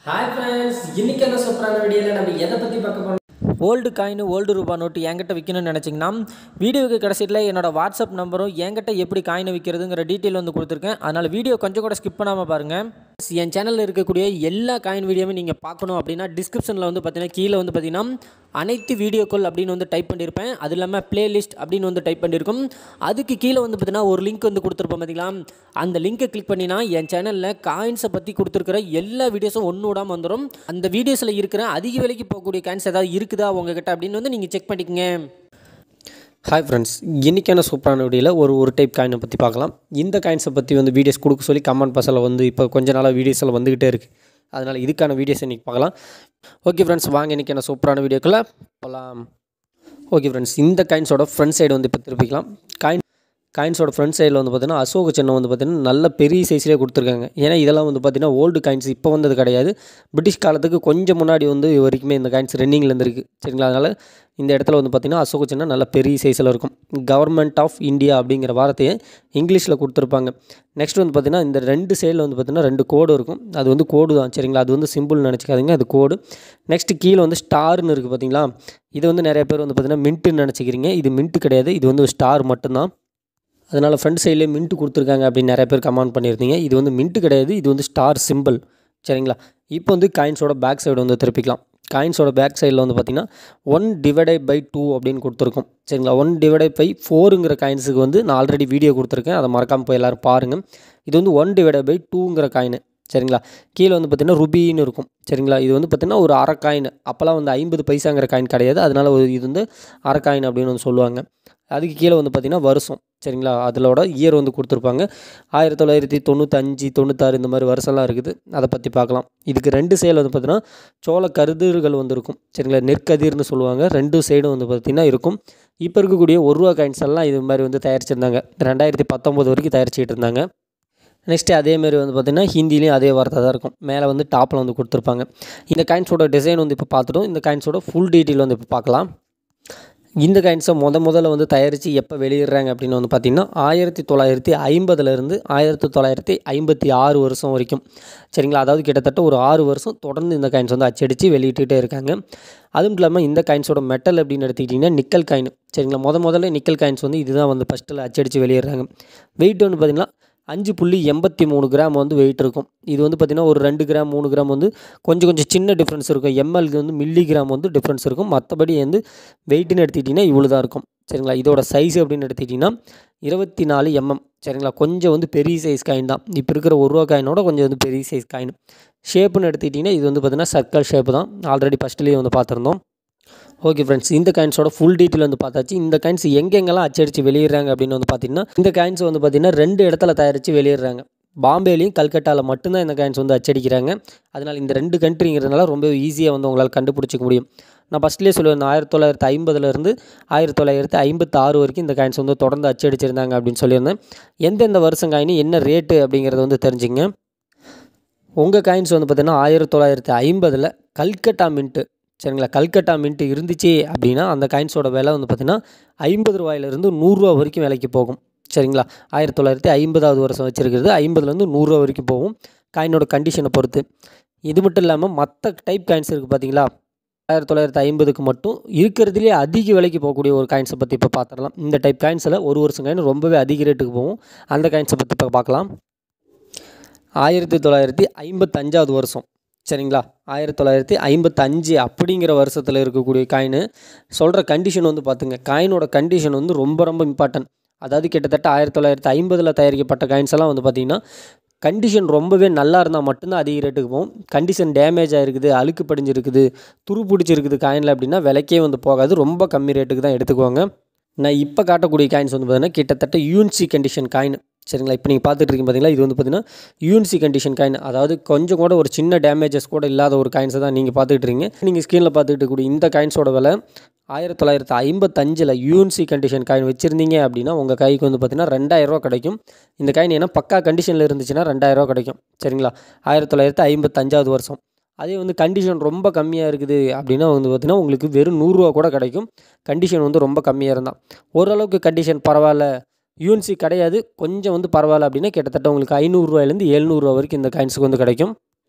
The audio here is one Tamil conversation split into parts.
ஹாய் ஃப்ரெண்ட்ஸ் இன்னைக்கு என்ன சூப்பரான வீடியோவில் நம்ம எதை பற்றி பார்க்க போகிறோம் ஓல்டு காயின் ஓல்டு ரூபா நோட்டு என்கிட்ட விற்கணும்னு நினச்சிங்கன்னா வீடியோவுக்கு கடைசியில் என்னோட வாட்ஸ்அப் நம்பரும் என்கிட்ட எப்படி காயினை விற்கிறதுங்கிற டீட்டெயில் வந்து கொடுத்துருக்கேன் அதனால் வீடியோ கொஞ்சம் கூட ஸ்கிப் பண்ணாமல் பாருங்கள் என் சேனலில் இருக்கக்கூடிய எல்லா காயின் வீடியோவும் நீங்கள் பார்க்கணும் அப்படின்னா டிஸ்கிரிப்ஷனில் வந்து பார்த்தீங்கன்னா கீழே வந்து பார்த்தீங்கன்னா அனைத்து வீடியோக்கள் அப்படின்னு வந்து டைப் பண்ணியிருப்பேன் அது இல்லாமல் பிளேலிஸ்ட் அப்படின்னு வந்து டைப் பண்ணியிருக்கும் அதுக்கு கீழே வந்து பார்த்தீங்கன்னா ஒரு லிங்க் வந்து கொடுத்துருப்போம் பார்த்தீங்களா அந்த லிங்கை கிளிக் பண்ணினா என் சேனலில் காயின்ஸை பற்றி கொடுத்துருக்கிற எல்லா வீடியோஸும் ஒன்று விடாமல் வந்துடும் அந்த வீடியோஸில் இருக்கிற அதிக விலைக்கு போகக்கூடிய காயின்ஸ் ஏதாவது இருக்குதா உங்ககிட்ட அப்படின்னு வந்து நீங்கள் செக் பண்ணிக்கங்க ஹாய் ஃப்ரெண்ட்ஸ் இன்றைக்கான சூப்பரான வீடியோவில் ஒரு ஒரு டைப் காயினை பற்றி பார்க்கலாம் இந்த காயின்ஸை பற்றி வந்து வீடியோஸ் கொடுக்க சொல்லி கமெண்ட் பஸ்ஸில் வந்து இப்போ கொஞ்ச நாளாக வீடியோஸ் எல்லாம் வந்துக்கிட்டே இருக்குது அதனால் இதுக்கான வீடியோஸ் இன்றைக்கி பார்க்கலாம் ஓகே ஃப்ரெண்ட்ஸ் வாங்க இன்றைக்கான சூப்பரான வீடியோக்குள்ளே போகலாம் ஓகே ஃப்ரெண்ட்ஸ் இந்த காயின்ஸோட ஃப்ரண்ட் சைடு வந்து இப்போ திருப்பிக்கலாம் காயின் காயின்ஸோட ஃப்ரண்ட் சைடில் வந்து பார்த்தீங்கன்னா அசோக சின்னம் வந்து பார்த்தீங்கன்னா நல்ல பெரிய சைஸ்லேயே கொடுத்துருக்காங்க ஏன்னா இதெல்லாம் வந்து பார்த்தீங்கன்னா ஓல்டு காயின்ஸ் இப்போ வந்தது கிடையாது பிரிட்டிஷ் காலத்துக்கு கொஞ்சம் முன்னாடி வந்து இது வரைக்குமே இந்த காயின்ஸ் ரன்னிங்கில் இருந்திருக்கு சரிங்களா அதனால் இந்த இடத்துல வந்து பார்த்திங்கன்னா அசோக சின்னம் நல்ல பெரிய சைஸில் இருக்கும் கவர்மெண்ட் ஆஃப் இந்தியா அப்படிங்கிற வார்த்தையை இங்கிலீஷில் கொடுத்துருப்பாங்க நெக்ஸ்ட் வந்து பார்த்திங்கன்னா இந்த ரெண்டு சைடில் வந்து பார்த்திங்கன்னா ரெண்டு கோடு இருக்கும் அது வந்து கோடு தான் சரிங்களா அது வந்து சிம்பிள் நினச்சிக்காதீங்க அது கோடு நெக்ஸ்ட்டு கீழே வந்து ஸ்டார்னு இருக்குது பார்த்தீங்களா இது வந்து நிறைய பேர் வந்து பார்த்திங்கன்னா மின்ட்டுன்னு நினச்சிக்கிறீங்க இது மின்ட்டு கிடையாது இது வந்து ஸ்டார் மட்டும்தான் அதனால் ஃப்ரண்ட் சைட்லேயே மின்ட்டு கொடுத்துருக்காங்க அப்படின்னு நிறைய பேர் கமெண்ட் பண்ணியிருந்தீங்க இது வந்து மின்ட்டு கிடையாது இது வந்து ஸ்டார் சிம்பிள் சரிங்களா இப்போ வந்து காயின்ஸோட பேக் சைடு வந்து திருப்பிக்கலாம் காயின்ஸோட பேக் சைடில் வந்து பார்த்திங்கன்னா ஒன் டிவைடை பை டூ அப்படின்னு கொடுத்துருக்கோம் சரிங்களா ஒன் டிவைடை பை ஃபோருங்கிற காயின்ஸுக்கு வந்து நான் ஆல்ரெடி வீடியோ கொடுத்துருக்கேன் அதை மறக்காமல் போய் எல்லோரும் பாருங்கள் இது வந்து ஒன் டிவைடை பை டூங்கிற காயின் சரிங்களா கீழே வந்து பார்த்திங்கன்னா ருபின்னு இருக்கும் சரிங்களா இது வந்து பார்த்திங்கன்னா ஒரு அரை காயின் அப்போல்லாம் வந்து ஐம்பது பைசாங்கிற காயின் கிடையாது அதனால் ஒரு இது வந்து அரை காயின் அப்படின்னு வந்து சொல்லுவாங்க அதுக்கு கீழே வந்து பார்த்திங்கன்னா வருஷம் சரிங்களா அதிலோட இயர் வந்து கொடுத்துருப்பாங்க ஆயிரத்தி தொள்ளாயிரத்தி தொண்ணூத்தஞ்சு தொண்ணூத்தாறு இந்த மாதிரி வருஷம்லாம் இருக்குது அதை பற்றி பார்க்கலாம் இதுக்கு ரெண்டு சைடில் வந்து பார்த்திங்கன்னா சோள கருதுகள் வந்து இருக்கும் சரிங்களா நெற்கதிர்னு சொல்லுவாங்க ரெண்டு சைடும் வந்து பார்த்திங்கன்னா இருக்கும் இப்போ இருக்கக்கூடிய ஒரு ரூபா காயின்ஸ் எல்லாம் இது மாதிரி வந்து தயாரிச்சிருந்தாங்க ரெண்டாயிரத்தி பத்தொம்போது வரைக்கும் தயாரிச்சிட்டு இருந்தாங்க நெக்ஸ்ட்டு அதேமாரி வந்து பார்த்திங்கன்னா ஹிந்திலையும் அதே வார்த்தை தான் இருக்கும் மேலே வந்து டாப்பில் வந்து கொடுத்துருப்பாங்க இந்த காயின்ஸோட டிசைன் வந்து இப்போ பார்த்துட்டோம் இந்த காயின்ஸோட ஃபுல் டீட்டெயில் வந்து இப்போ பார்க்கலாம் இந்த காயின்ஸை முத முதல்ல வந்து தயாரித்து எப்போ வெளியிடுறாங்க அப்படின்னு வந்து பார்த்திங்கன்னா ஆயிரத்தி தொள்ளாயிரத்தி ஐம்பதுலேருந்து ஆயிரத்தி தொள்ளாயிரத்தி ஐம்பத்தி ஆறு வருஷம் வரைக்கும் சரிங்களா அதாவது கிட்டத்தட்ட ஒரு ஆறு வருஷம் தொடர்ந்து இந்த காயின்ஸ் வந்து அச்சடித்து வெளியிட்டுட்டே இருக்காங்க அதுவும் இல்லாமல் இந்த காயின்ஸோட மெட்டல் அப்படின்னு எடுத்துக்கிட்டிங்கன்னா நிக்கல் காயின் சரிங்களா முத முதல்ல நிக்கல் காயின்ஸ் வந்து இதுதான் வந்து ஃபஸ்ட்டில் அச்சடித்து வெளியிடுறாங்க வெயிட் வந்து பார்த்திங்கன்னா அஞ்சு புள்ளி எண்பத்தி மூணு கிராம் வந்து வெயிட் இருக்கும் இது வந்து பார்த்திங்கன்னா ஒரு ரெண்டு கிராம் மூணு கிராம் வந்து கொஞ்சம் கொஞ்சம் சின்ன டிஃப்ரென்ஸ் இருக்கும் எம்எல்க்கு வந்து மில்லி கிராம் வந்து டிஃப்ரென்ஸ் இருக்கும் மற்றபடி வந்து வெயிட்னு எடுத்துக்கிட்டிங்கன்னா இவ்வளோ தான் இருக்கும் சரிங்களா இதோட சைஸ் அப்படின்னு எடுத்துக்கிட்டிங்கன்னா இருபத்தி நாலு எம்எம் சரிங்களா கொஞ்சம் வந்து பெரிய சைஸ் காயின் தான் இப்போ இருக்கிற ஒரு ரூபா காயினோட கொஞ்சம் வந்து பெரிய சைஸ் காயின் ஷேப்புன்னு எடுத்துக்கிட்டிங்கன்னா இது வந்து பார்த்திங்கன்னா சர்க்கிள் ஷேப்பு தான் ஆல்ரெடி ஃபஸ்ட்லேயே வந்து பார்த்துருந்தோம் ஓகே ஃப்ரெண்ட்ஸ் இந்த காயின்ஸோட ஃபுல் டீட்டெயில் வந்து பார்த்தாச்சு இந்த காயின்ஸ் எங்கெங்கெல்லாம் அச்சடித்து வெளியிடுறாங்க அப்படின்னு வந்து பார்த்திங்கன்னா இந்த காயின்ஸ் வந்து பார்த்திங்கன்னா ரெண்டு இடத்துல தயாரித்து வெளியிடுறாங்க பாம்பேலையும் கல்கட்டாவில் மட்டும்தான் இந்த காயின்ஸ் வந்து அச்சடிக்கிறாங்க அதனால் இந்த ரெண்டு கண்ட்ரிங்கிறதுனால ரொம்ப ஈஸியாக வந்து உங்களால் கண்டுபிடிச்சிக்க முடியும் நான் ஃபஸ்ட்லேயே சொல்லியிருந்தேன் ஆயிரத்தி தொள்ளாயிரத்தி ஐம்பதுலேருந்து ஆயிரத்தி தொள்ளாயிரத்தி ஐம்பத்தி ஆறு வரைக்கும் இந்த காயின்ஸ் வந்து தொடர்ந்து அச்சடிச்சிருந்தாங்க அப்படின்னு சொல்லியிருந்தேன் எந்தெந்த வருஷம் காயின் என்ன ரேட்டு அப்படிங்கிறத வந்து தெரிஞ்சுங்க உங்கள் காயின்ஸ் வந்து பார்த்திங்கன்னா ஆயிரத்தி தொள்ளாயிரத்தி ஐம்பதில் கல்கட்டா மின்ட்டு சரிங்களா கல்கட்டா மின்ட்டு இருந்துச்சு அப்படின்னா அந்த காயின்ஸோட விலை வந்து பார்த்திங்கன்னா ஐம்பது ரூபாயிலிருந்து நூறுரூவா வரைக்கும் விலைக்கு போகும் சரிங்களா ஆயிரத்தி தொள்ளாயிரத்தி ஐம்பதாவது வருஷம் வச்சுருக்கிறது ஐம்பதுலேருந்து நூறுரூவா வரைக்கும் போகும் காயினோட கண்டிஷனை பொறுத்து இது மட்டும் இல்லாமல் மற்ற டைப் காயின்ஸ் இருக்குது பார்த்தீங்களா ஆயிரத்தி தொள்ளாயிரத்தி ஐம்பதுக்கு மட்டும் இருக்கிறதுலே அதிக விலைக்கு போகக்கூடிய ஒரு காயின்ஸை பற்றி இப்போ பார்த்துடலாம் இந்த டைப் காயின்ஸில் ஒரு வருஷம் காயின் ரொம்பவே அதிக ரேட்டுக்கு போகும் அந்த காயின்ஸை பற்றி இப்போ பார்க்கலாம் ஆயிரத்தி தொள்ளாயிரத்தி ஐம்பத்தஞ்சாவது வருஷம் சரிங்களா ஆயிரத்தி தொள்ளாயிரத்தி ஐம்பத்தஞ்சு அப்படிங்கிற வருஷத்தில் இருக்கக்கூடிய காயின் சொல்கிற கண்டிஷன் வந்து பார்த்துங்க காயினோட கண்டிஷன் வந்து ரொம்ப ரொம்ப இம்பார்ட்டன்ட் அதாவது கிட்டத்தட்ட ஆயிரத்தி தொள்ளாயிரத்தி ஐம்பதில் தயாரிக்கப்பட்ட காயின்ஸ் எல்லாம் வந்து பார்த்திங்கன்னா கண்டிஷன் ரொம்பவே நல்லா இருந்தால் மட்டும்தான் அதிக ரேட்டுக்கு போகும் கண்டிஷன் டேமேஜ் ஆகிருக்குது அழுக்கு படிஞ்சிருக்குது துரு பிடிச்சிருக்குது காயினில் அப்படின்னா விலைக்கே வந்து போகாது ரொம்ப கம்மி ரேட்டுக்கு தான் எடுத்துக்குவாங்க நான் இப்போ காட்டக்கூடிய காயின்ஸ் வந்து பார்த்திங்கன்னா கிட்டத்தட்ட யூன்சி கண்டிஷன் காயின் சரிங்களா இப்போ நீங்கள் பார்த்துட்டு இருக்கீங்க பார்த்தீங்களா இது வந்து பார்த்தீங்கன்னா யூஎன்சி கண்டிஷன் காயின் அதாவது கொஞ்சம் கூட ஒரு சின்ன டேமேஜஸ் கூட இல்லாத ஒரு காயின்ஸை தான் நீங்கள் பார்த்துட்டு இருக்கீங்க நீங்கள் ஸ்க்ரீனில் பார்த்துட்டு கூடிய இந்த காயின்ஸோட விலை ஆயிரத்தி தொள்ளாயிரத்தி ஐம்பத்தஞ்சில் யூஎன்சி கண்டிஷன் காயின் வச்சுருந்தீங்க அப்படின்னா உங்கள் கைக்கு வந்து பார்த்தீங்கன்னா ரெண்டாயிரரூவா கிடைக்கும் இந்த காயின் ஏன்னா பக்கா கண்டிஷனில் இருந்துச்சுன்னா ரெண்டாயிரரூவா கிடைக்கும் சரிங்களா ஆயிரத்தி தொள்ளாயிரத்தி ஐம்பத்தஞ்சாவது வருஷம் அதே வந்து கண்டிஷன் ரொம்ப கம்மியாக இருக்குது அப்படின்னா வந்து பார்த்திங்கன்னா உங்களுக்கு வெறும் நூறுரூவா கூட கிடைக்கும் கண்டிஷன் வந்து ரொம்ப கம்மியாக இருந்தால் ஓரளவுக்கு கண்டிஷன் பரவாயில்ல யூஎன்சி கிடையாது கொஞ்சம் வந்து பரவாயில்ல அப்படின்னா கிட்டத்தட்ட உங்களுக்கு ஐநூறுரூவாயிலேருந்து எழுநூறுவா வரைக்கும் இந்த காயின்ஸுக்கு வந்து கிடைக்கும்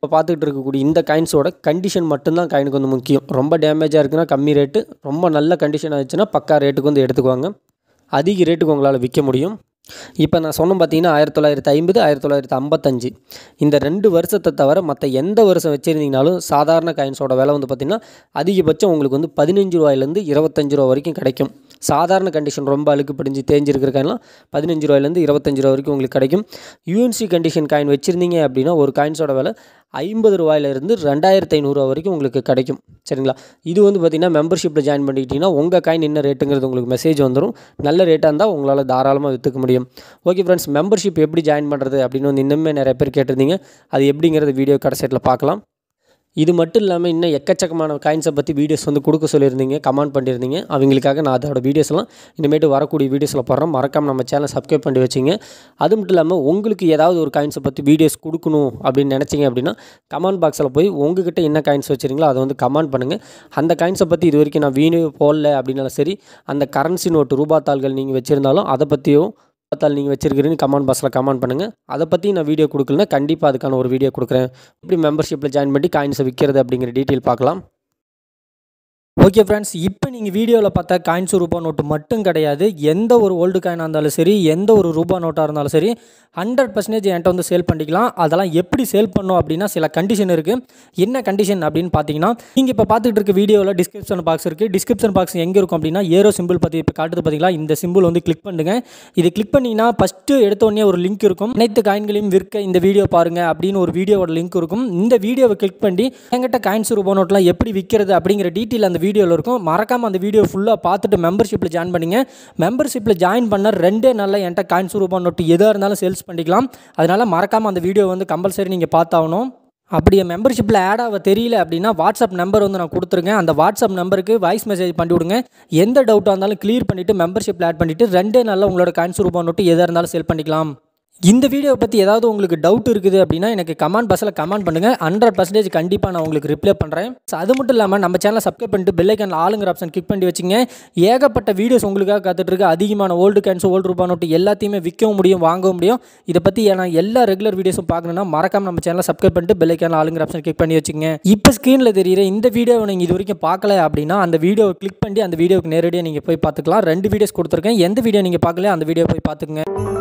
இப்போ பார்த்துக்கிட்டு இருக்கக்கூடிய இந்த காயின்ஸோட கண்டிஷன் மட்டும்தான் காயினுக்கு வந்து முக்கியம் ரொம்ப டேமேஜாக இருக்குன்னா கம்மி ரேட்டு ரொம்ப நல்ல கண்டிஷன் ஆச்சுன்னா பக்கா ரேட்டுக்கு வந்து எடுத்துக்குவாங்க அதிக ரேட்டுக்கு உங்களால் விற்க முடியும் இப்போ நான் சொன்ன பார்த்தீங்கன்னா ஆயிரத்தி தொள்ளாயிரத்தி ஐம்பது ஆயிரத்தி தொள்ளாயிரத்தி ஐம்பத்தஞ்சு இந்த ரெண்டு வருஷத்தை தவிர மற்ற எந்த வருஷம் வச்சுருந்தீங்கனாலும் சாதாரண காயின்ஸோட விலை வந்து பார்த்திங்கன்னா அதிகபட்சம் உங்களுக்கு வந்து பதினஞ்சு ரூபாயிலேருந்து இருபத்தஞ்சு ரூபா வரைக்கும் கிடைக்கும் சாதாரண கண்டிஷன் ரொம்ப அழுக்கு படிஞ்சு தேஞ்சிருக்கிற காயின்லாம் பதினஞ்சு ரூபாயிலேருந்து இருபத்தஞ்சு ரூபா வரைக்கும் உங்களுக்கு கிடைக்கும் யூஎன்சி கண்டிஷன் காயின் வச்சுருந்தீங்க அப்படின்னா ஒரு காயின்ஸோட விலை ஐம்பது ரூபாயிலிருந்து ரெண்டாயிரத்து ஐநூறுரூவா வரைக்கும் உங்களுக்கு கிடைக்கும் சரிங்களா இது வந்து பார்த்திங்கன்னா மெம்பர்ஷிப்பில் ஜாயின் பண்ணிக்கிட்டிங்கன்னா உங்கள் காயின் என்ன ரேட்டுங்கிறது உங்களுக்கு மெசேஜ் வந்துடும் நல்ல ரேட்டாக இருந்தால் உங்களால் தாராளமாக விற்றுக்க முடியும் ஓகே ஃப்ரெண்ட்ஸ் மெம்பர்ஷிப் எப்படி ஜாயின் பண்ணுறது அப்படின்னு வந்து இன்னுமே நிறைய பேர் கேட்டிருந்தீங்க அது எப்படிங்கிறது வீடியோ கடைசைட்டில் பார்க்கலாம் இது மட்டும் இல்லாமல் இன்னும் எக்கச்சக்கமான காயின்ஸை பற்றி வீடியோஸ் வந்து கொடுக்க சொல்லியிருந்தீங்க கமெண்ட் பண்ணியிருந்தீங்க அவங்களுக்காக நான் அதோட வீடியோஸ்லாம் இனிமேட்டு வரக்கூடிய வீடியோஸில் போடுறேன் மறக்காமல் நம்ம சேனல் சப்ஸ்கிரைப் பண்ணி வச்சிங்க அது மட்டும் இல்லாமல் உங்களுக்கு ஏதாவது ஒரு காயின்ஸை பற்றி வீடியோஸ் கொடுக்கணும் அப்படின்னு நினச்சிங்க அப்படின்னா கமெண்ட் பாக்ஸில் போய் உங்ககிட்ட என்ன காயின்ஸ் வச்சுருங்களோ அதை வந்து கமெண்ட் பண்ணுங்கள் அந்த காயின்ஸை பற்றி இது வரைக்கும் நான் வீடியோ போடல அப்படின்னாலும் சரி அந்த கரன்சி நோட்டு ரூபா தாள்கள் நீங்கள் வச்சுருந்தாலும் அதை பற்றியும் பார்த்தால் நீங்கள் வச்சிருக்கிறீன்னு கமெண்ட் பாக்ஸில் கமெண்ட் பண்ணுங்கள் அதை பற்றி நான் வீடியோ கொடுக்கலனா கண்டிப்பாக அதுக்கான ஒரு வீடியோ கொடுக்குறேன் எப்படி மெம்பர்ஷிப்பில் ஜாயின் பண்ணி காயின்ஸை விற்கிறது அப்படிங்கிற டீட்டெயில் பார்க்கலாம் ஓகே ஃப்ரெண்ட்ஸ் இப்போ நீங்கள் வீடியோவில் பார்த்தா காயின்ஸ் ரூபா நோட்டு மட்டும் கிடையாது எந்த ஒரு ஓல்டு காயினாக இருந்தாலும் சரி எந்த ஒரு ரூபா நோட்டாக இருந்தாலும் சரி ஹண்ட்ரட் பர்சன்டேஜ் என்கிட்ட வந்து சேல் பண்ணிக்கலாம் அதெல்லாம் எப்படி சேல் பண்ணோம் அப்படின்னா சில கண்டிஷன் இருக்குது என்ன கண்டிஷன் அப்படின்னு பார்த்தீங்கன்னா நீங்கள் இப்போ பார்த்துட்டு இருக்க வீடியோவில் டிஸ்கிரிப்ஷன் பாக்ஸ் இருக்குது டிஸ்கிரிப்ஷன் பாக்ஸ் எங்கே இருக்கும் அப்படின்னா ஏரோ சிம்பிள் பற்றி இப்போ காட்டுது பார்த்தீங்களா இந்த சிம்பிள் வந்து கிளிக் பண்ணுங்க இது கிளிக் பண்ணிங்கன்னா ஃபஸ்ட்டு எடுத்தோடனே ஒரு லிங்க் இருக்கும் அனைத்து காயின்களையும் விற்க இந்த வீடியோ பாருங்கள் அப்படின்னு ஒரு வீடியோவோட லிங்க் இருக்கும் இந்த வீடியோவை கிளிக் பண்ணி என்கிட்ட காயின்ஸ் ரூபா நோட்லாம் எப்படி விற்கிறது அப்படிங்கிற டீட்டெயில் அந்த வீடியோவில் இருக்கும் மறக்காமல் அந்த வீடியோ ஃபுல்லாக பார்த்துட்டு மெம்பர்ஷிப்பில் ஜாயின் பண்ணிங்க மெம்பர்ஷிப்பில் ஜாயின் பண்ண ரெண்டே நாளில் என்கிட்ட காயின்ஸ் ரூபா நோட்டு எதாக இருந்தாலும் சேல்ஸ் பண்ணிக்கலாம் அதனால் மறக்காமல் அந்த வீடியோ வந்து கம்பல்சரி நீங்கள் பார்த்தாகணும் அப்படி என் மெம்பர்ஷிப்பில் ஆட் ஆக தெரியல அப்படின்னா வாட்ஸ்அப் நம்பர் வந்து நான் கொடுத்துருக்கேன் அந்த வாட்ஸ்அப் நம்பருக்கு வாய்ஸ் மெசேஜ் பண்ணி விடுங்க எந்த டவுட்டாக இருந்தாலும் கிளியர் பண்ணிவிட்டு மெம்பர்ஷிப்பில் ஆட் பண்ணிவிட்டு ரெண்டே நாளில் உங்களோட காயின்ஸ் ரூபா நோட்டு எதாக இருந்தாலும் சேல் பண்ணிக்கலாம் இந்த வீடியோவை பற்றி ஏதாவது உங்களுக்கு டவுட் இருக்குது அப்படின்னா எனக்கு கமெண்ட் பாக்ஸில் கமெண்ட் பண்ணுங்கள் ஹண்ட்ரட் பர்சன்டேஜ் கண்டிப்பாக நான் உங்களுக்கு ரிப்ளை பண்ணுறேன் ஸோ அது மட்டும் இல்லாமல் நம்ம சேனலை சப்ஸ்கிரைப் பண்ணிட்டு பெல்லைக்கான ஆளுங்கிற ஆப்ஷன் கிளிக் பண்ணி வச்சுங்க ஏகப்பட்ட வீடியோஸ் உங்களுக்காக காத்துட்ருக்கு அதிகமான ஓல்டு கேன்ஸ் ஓல்டு ரூபா நோட்டு எல்லாத்தையுமே விற்கவும் முடியும் வாங்கவும் முடியும் இதை பற்றி நான் எல்லா ரெகுலர் வீடியோஸும் பார்க்கணுன்னா மறக்காம நம்ம சேனலை சப்ஸ்கிரைப் பண்ணிட்டு பெல்லைக்கான ஆளுங்கிற ஆப்ஷன் கிளிக் பண்ணி வச்சுங்க இப்போ ஸ்க்ரீனில் தெரியுற இந்த வீடியோவை நீங்கள் இது வரைக்கும் பார்க்கல அப்படின்னா அந்த வீடியோவை கிளிக் பண்ணி அந்த வீடியோவுக்கு நேரடியாக நீங்கள் போய் பார்த்துக்கலாம் ரெண்டு வீடியோஸ் கொடுத்துருக்கேன் எந்த வீடியோ நீங்கள் பார்க்கல அந்த வீடியோ போய் பார்த்துக்குங்க